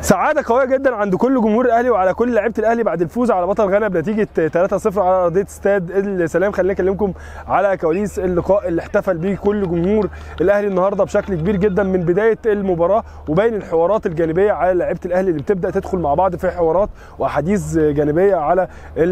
سعاده قويه جدا عند كل جمهور الاهلي وعلى كل لعيبه الاهلي بعد الفوز على بطل غانا بنتيجه 3-0 على ارضيه استاد السلام خليني اكلمكم على كواليس اللقاء اللي احتفل بيه كل جمهور الاهلي النهارده بشكل كبير جدا من بدايه المباراه وبين الحوارات الجانبيه على لعيبه الاهلي اللي بتبدا تدخل مع بعض في حوارات واحاديث جانبيه على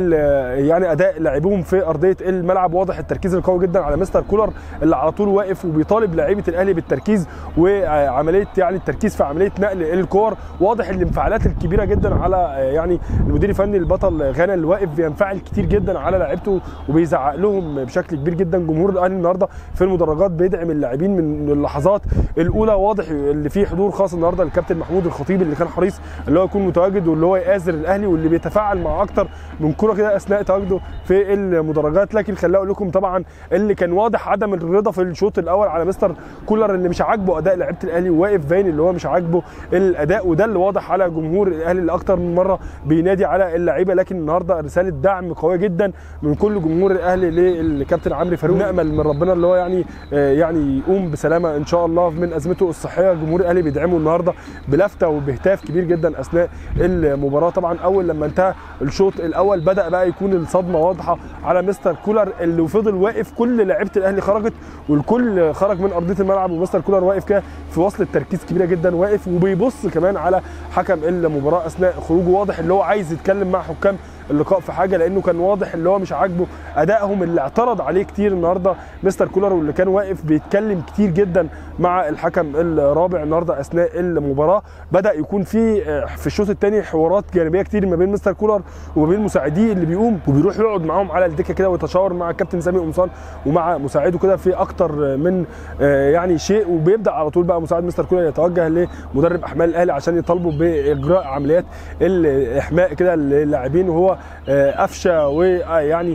يعني اداء لاعبوهم في ارضيه الملعب واضح التركيز القوي جدا على مستر كولر اللي على طول واقف وبيطالب لعيبه الاهلي بالتركيز وعمليه يعني التركيز في عمليه نقل الكور واضح الانفعالات الكبيره جدا على يعني المدير الفني البطل غانا اللي واقف بينفعل كتير جدا على لعيبته وبيزعق لهم بشكل كبير جدا جمهور الاهلي النهارده في المدرجات بيدعم اللاعبين من اللحظات الاولى واضح اللي فيه حضور خاص النهارده الكابتن محمود الخطيب اللي كان حريص اللي هو يكون متواجد واللي هو يآزر الاهلي واللي بيتفاعل مع اكتر من كره كده اثناء تواجده في المدرجات لكن خليني اقول لكم طبعا اللي كان واضح عدم الرضا في الشوط الاول على مستر كولر اللي مش عاجبه اداء لعيبه الاهلي واقف باين اللي هو مش عاجبه الاداء وده اللي واضح على جمهور الاهلي اللي اكتر من مره بينادي على اللعيبه لكن النهارده رساله دعم قويه جدا من كل جمهور الاهلي للكابتن عمرو فاروق نامل من ربنا اللي هو يعني يعني يقوم بسلامه ان شاء الله من ازمته الصحيه جمهور الاهلي بيدعمه النهارده بلفته وبهتاف كبير جدا اثناء المباراه طبعا اول لما انتهى الشوط الاول بدا بقى يكون الصدمه واضحه على مستر كولر اللي فضل واقف كل لعيبه الاهلي خرجت والكل خرج من ارضيه الملعب ومستر كولر واقف كده في وصل التركيز كبيره جدا واقف وبيبص كمان على حكم المباراه اثناء خروجه واضح اللي هو عايز يتكلم مع حكام اللقاء في حاجه لانه كان واضح اللي هو مش عاجبه ادائهم اللي اعترض عليه كتير النهارده مستر كولر واللي كان واقف بيتكلم كتير جدا مع الحكم الرابع النهارده اثناء المباراه بدا يكون في في الشوط الثاني حوارات جانبيه كتير ما بين مستر كولر وما بين مساعديه اللي بيقوم وبيروح يقعد معاهم على الدكه كده ويتشاور مع الكابتن سامي قمصان ومع مساعده كده في اكتر من يعني شيء وبيبدا على طول بقى مساعد مستر كولر يتوجه لمدرب احمال الاهلي عشان يطالبوا باجراء عمليات الاحماء كده للاعبين وهو قفشه ويعني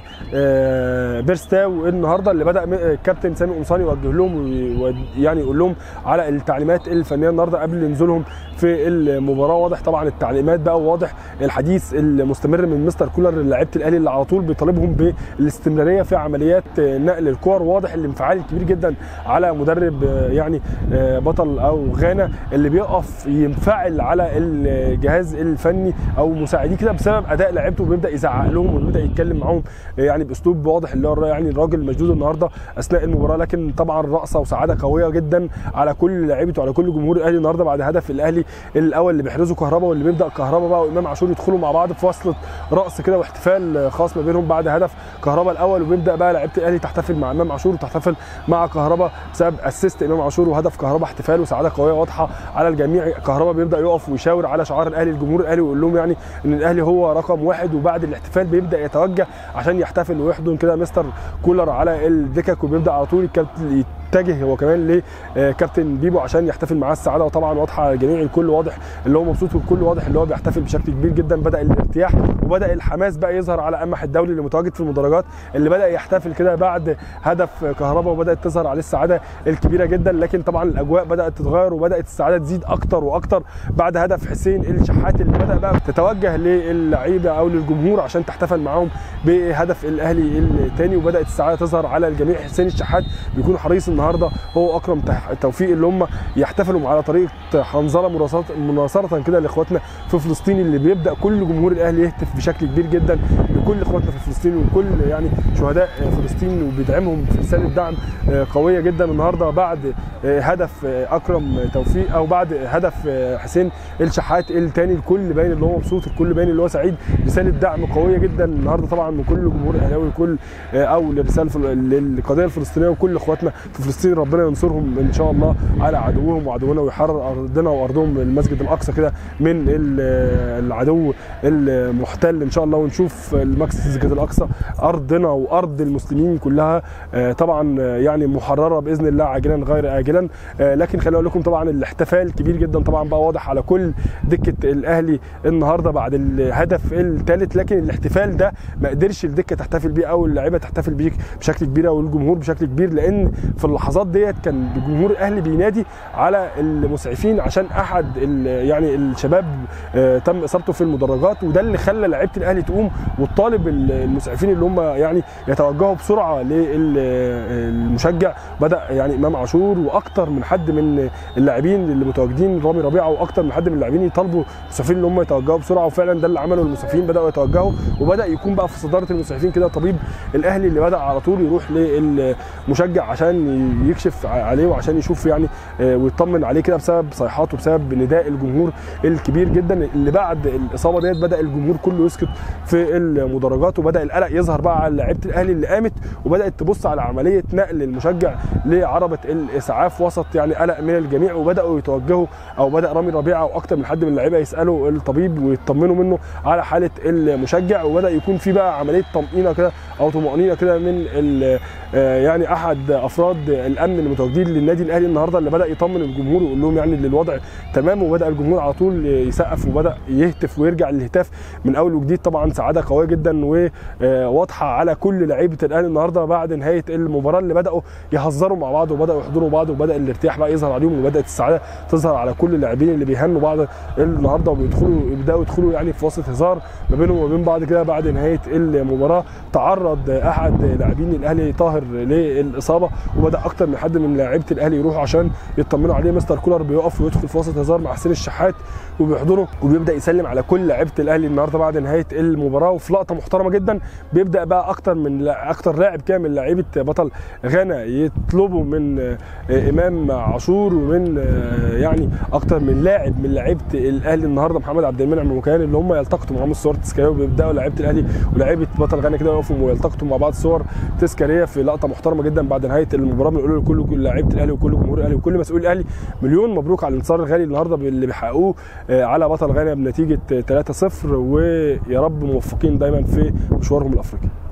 بيرستاو النهارده اللي بدا الكابتن سامي قمصان يوجه لهم ويعني يقول لهم على التعليمات الفنيه النهارده قبل نزولهم في المباراه واضح طبعا التعليمات بقى وواضح الحديث المستمر من مستر كولر لعيبه الاهلي اللي على طول بيطالبهم بالاستمراريه في عمليات نقل الكور واضح الانفعال الكبير جدا على مدرب يعني بطل او غانا اللي بيقف ينفعل على الجهاز الفني او مساعديه كده بسبب اداء لعيبته وبيبدا يزعق لهم وبيبدا يتكلم معاهم يعني باسلوب واضح اللي هو يعني الراجل مشدود النهارده اثناء المباراه لكن طبعا رقصه وسعاده قويه جدا على كل لعيبته وعلى كل جمهور الاهلي النهارده بعد هدف الاهلي الاول اللي بيحرزه كهربا واللي بيبدا كهربا بقى وامام عاشور يدخلوا مع بعض في وصله رقص كده واحتفال خاص ما بينهم بعد هدف كهربا الاول وبيبدا بقى لعيبه الاهلي تحتفل مع امام عاشور وتحتفل مع كهربا بسبب اسيست امام عاشور وهدف كهربا احتفال وسعاده قويه واضحه على الجميع كهربا بيبدا يقف ويشاور على شعار الاهلي الجمهور الاهلي ويقول لهم يعني ان الاهلي هو رقم واحد وبعد الاحتفال بيبدا يتوجه عشان يحتفل ويحضن كده مستر كولر على الدكك وبيبدا على طول الكابتن يتجه هو كمان لكابتن بيبو عشان يحتفل معاه السعاده وطبعا واضحه على الجميع الكل واضح اللي هو مبسوط والكل واضح اللي هو بيحتفل بشكل كبير جدا بدا الارتياح وبدا الحماس بقى يظهر على قمح الدولي اللي متواجد في المدرجات اللي بدا يحتفل كده بعد هدف كهربا وبدات تظهر عليه السعاده الكبيره جدا لكن طبعا الاجواء بدات تتغير وبدات السعاده تزيد اكتر واكتر بعد هدف حسين الشحات اللي بدا بقى تتوجه للعيبه او للجمهور عشان تحتفل معاهم بهدف الاهلي الثاني وبدات السعاده تظهر على الجميع حسين الشحات بيكون حريص النهارده هو اكرم توفيق اللي هم يحتفلوا على طريقه حنظله مناصره كده لاخواتنا في فلسطين اللي بيبدا كل جمهور الاهلي يهتف بشكل كبير جدا لكل اخواتنا في فلسطين وكل يعني شهداء فلسطين وبيدعمهم في رساله دعم قويه جدا النهارده بعد هدف اكرم توفيق او بعد هدف حسين الشحات الثاني الكل باين اللي هو مبسوط الكل باين اللي هو سعيد رساله دعم قويه جدا النهارده طبعا من كل جمهور اهلاوي وكل او للرساله للقضيه الفلسطينيه وكل اخواتنا في فلسطين ربنا ينصرهم ان شاء الله على عدوهم وعدونا ويحرر ارضنا وارضهم المسجد الاقصى كده من العدو المحتل ان شاء الله ونشوف المسجد الاقصى ارضنا وارض المسلمين كلها طبعا يعني محرره باذن الله عاجلا غير اجلا لكن خليني اقول لكم طبعا الاحتفال كبير جدا طبعا بقى واضح على كل دكه الاهلي النهارده بعد الهدف الثالث لكن الاحتفال ده ما قدرش الدكه تحتفل بيه او اللعيبه تحتفل بيه بشكل كبير او الجمهور بشكل كبير لان في اللحظات ديت كان الجمهور الاهلي بينادي على المسعفين عشان احد يعني الشباب تم اصابته في المدرجات وده اللي خلى لعيبه الاهلي تقوم وتطالب وطالب المسعفين اللي هم يعني يتوجهوا بسرعه للمشجع بدا يعني امام عاشور واكتر من حد من اللاعبين اللي متواجدين رامي ربيعه واكتر من حد من اللاعبين يطالبوا المسعفين اللي هم يتوجهوا بسرعه وفعلا ده اللي عمله المسعفين بداوا يتوجهوا وبدا يكون بقى في صداره المسعفين كده طبيب الاهلي اللي بدا على طول يروح للمشجع عشان يكشف عليه وعشان يشوف يعني ويطمن عليه كده بسبب صيحاته بسبب نداء الجمهور الكبير جدا اللي بعد الاصابه ديت بدا الجمهور كله يسكت في المدرجات وبدا القلق يظهر بقى على لعيبه الاهلي اللي قامت وبدات تبص على عمليه نقل المشجع لعربه الاسعاف وسط يعني قلق من الجميع وبداوا يتوجهوا او بدا رامي ربيعه واكثر من حد من اللعيبه يسالوا الطبيب ويطمنوا منه على حاله المشجع وبدا يكون في بقى عمليه طمانينه كده او طمانينه كده من يعني احد افراد الامن المتواجدين للنادي الاهلي النهارده اللي بدا يطمن الجمهور ويقول لهم يعني ان الوضع تمام وبدا الجمهور على طول يسقف وبدا يهتف ويرجع للهتاف من اول وجديد طبعا سعاده قويه جدا وواضحه على كل لعيبه الاهلي النهارده بعد نهايه المباراه اللي بداوا يهزروا مع بعض وبداوا يحضروا بعض وبدا الارتياح بقى يظهر عليهم وبدات السعاده تظهر على كل اللاعبين اللي بيهنوا بعض النهارده وبيدخلوا يبداوا يدخلوا يعني في وسط هزار ما بينهم وما بين بعض كده بعد نهايه المباراه تعرض احد لاعبين الاهلي طاهر للاصابه وبدا اكتر من حد من لاعيبه الاهلي يروحوا عشان يطمنوا عليه مستر كولر بيقف ويدخل في وسط هزار مع حسين الشحات وبيحضره وبيبدا يسلم على كل لعيبه الاهلي النهارده بعد نهايه المباراه وفي لقطه محترمه جدا بيبدا بقى اكتر من اكتر لاعب كده من لعيبه بطل غانا يطلبوا من امام عاشور ومن يعني اكتر من لاعب من لعيبه الاهلي النهارده محمد عبد المنعم وكان اللي هم يلتقطوا معاهم الصور التذكاريه وبيبداوا لعيبه الاهلي ولاعيبه بطل غانا كده يقفوا ويلتقطوا مع بعض صور تذكاريه في لقطه محترمه جدا بعد نهايه المباراه بنقول لكل لعيبه الاهلي وكل جمهور الاهلي وكل مسؤول الاهلي مليون مبروك على الانتصار الغالي النهارده اللي بيحققوه على بطل غانا بنتيجه 3-0 ويا رب موفقين دايما في مشوارهم الافريقي